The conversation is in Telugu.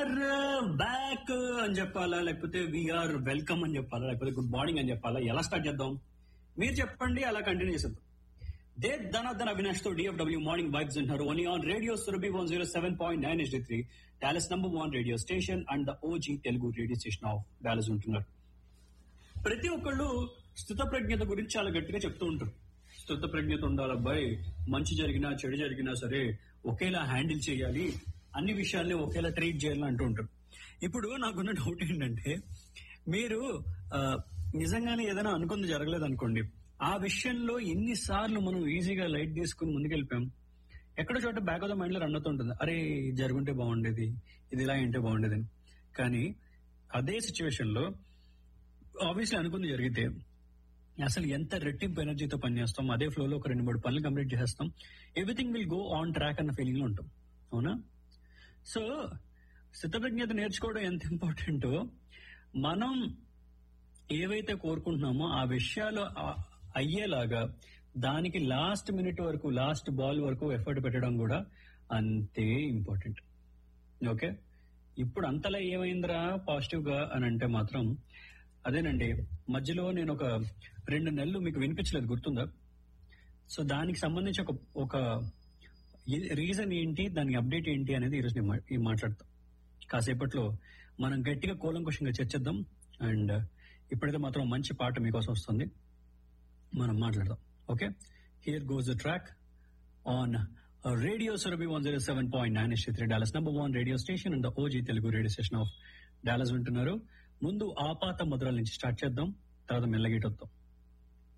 వీఆర్ బ్యాక్ అని చెప్పాలా లేకపోతే వీఆర్ వెల్కమ్ అని చెప్పాలా లేకపోతే గుడ్ మార్నింగ్ అని చెప్పాలా ఎలా స్టార్ట్ చేద్దాం మీరు చెప్పండి అలా కంటిన్యూ చేసేద్దాం దే ధనాధన అవినాష్ తో డిఎఫ్డబ్ల్యూ మార్నింగ్ వైబ్స్ అంటారు only on radio Surabhi one zero seven point nine S three Dallas number one radio station and the OG Telugu radio station of Dallas ఉంటున్నారు ప్రతి ఒక్కళ్ళు స్థిత ప్రజ్ఞత గురించి చాలా గట్టిగా చెప్తూ ఉంటారు స్థిత ప్రజ్ఞత ఉండాలి అబ్బాయి మంచి జరిగినా చెడు జరిగినా సరే ఒకేలా హ్యాండిల్ చేయాలి అన్ని విషయాల్ని ఒకేలా ట్రీట్ చేయాలని అంటూ ఉంటారు ఇప్పుడు నాకున్న డౌట్ ఏంటంటే మీరు ఆ, నిజంగానే ఏదైనా అనుకుంది జరగలేదు అనుకోండి ఆ విషయంలో ఎన్నిసార్లు మనం ఈజీగా లైట్ తీసుకుని ముందుకెళ్ళిపోయాం ఎక్కడో చోట బ్యాక్ ఆఫ్ ద మైండ్ లో రన్ అవుతూ ఉంటుంది అరే ఇది జరుగుంటే బాగుండేది ఇది ఇలా ఏంటే బాగుండేది అని కానీ అదే సిచ్యువేషన్ లో ఆబ్వియస్లీ అనుకుంది జరిగితే అసలు ఎంత రెట్టింపు ఎనర్జీతో పనిచేస్తాం అదే ఫ్లో లో ఒక రెండు మూడు పనులు కంప్లీట్ చేస్తాం everything will go on track అన్న ఫీలింగ్ లో ఉంటాం అవునా సో స్థితప్రజ్ఞత నేర్చుకోవడం ఎంత ఇంపార్టెంటో మనం ఏవైతే కోరుకుంటున్నామో ఆ విషయాలు ఆ- అయ్యేలాగా దానికి లాస్ట్ మినిట్ వరకు లాస్ట్ బాల్ వరకు ఎఫర్ట్ పెట్టడం కూడా అంతే ఇంపార్టెంట్ ఓకే ఇప్పుడు అంతలా ఏమైందిరా పాజిటివ్ గా అని అంటే మాత్రం అదేనండి మధ్యలో నేను ఒక రెండు నెలలు మీకు వినిపించలేదు గుర్తుందా సో దానికి సంబంధించి ఒక ఒక రీజన్ ఏంటి దానికి అప్డేట్ ఏంటి అనేది ఈరోజు నేను మా- ఈ మాట్లాడతాం కాసేపట్లో మనం గట్టిగా కూలంకుషంగా చర్చిద్దాం అండ్ ఇప్పుడైతే మాత్రం మంచి పాట మీకోసం వస్తుంది మనం మాట్లాడదాం okay here goes the track on radio Surabhi one zero seven point nine three Dallas number one radio station and OG Telugu radio station of Dallas వింటున్నారు ముందు ఆపాత మధురాల నుంచి స్టార్ట్ చేద్దాం తర్వాత మెల్లగేటొద్దాం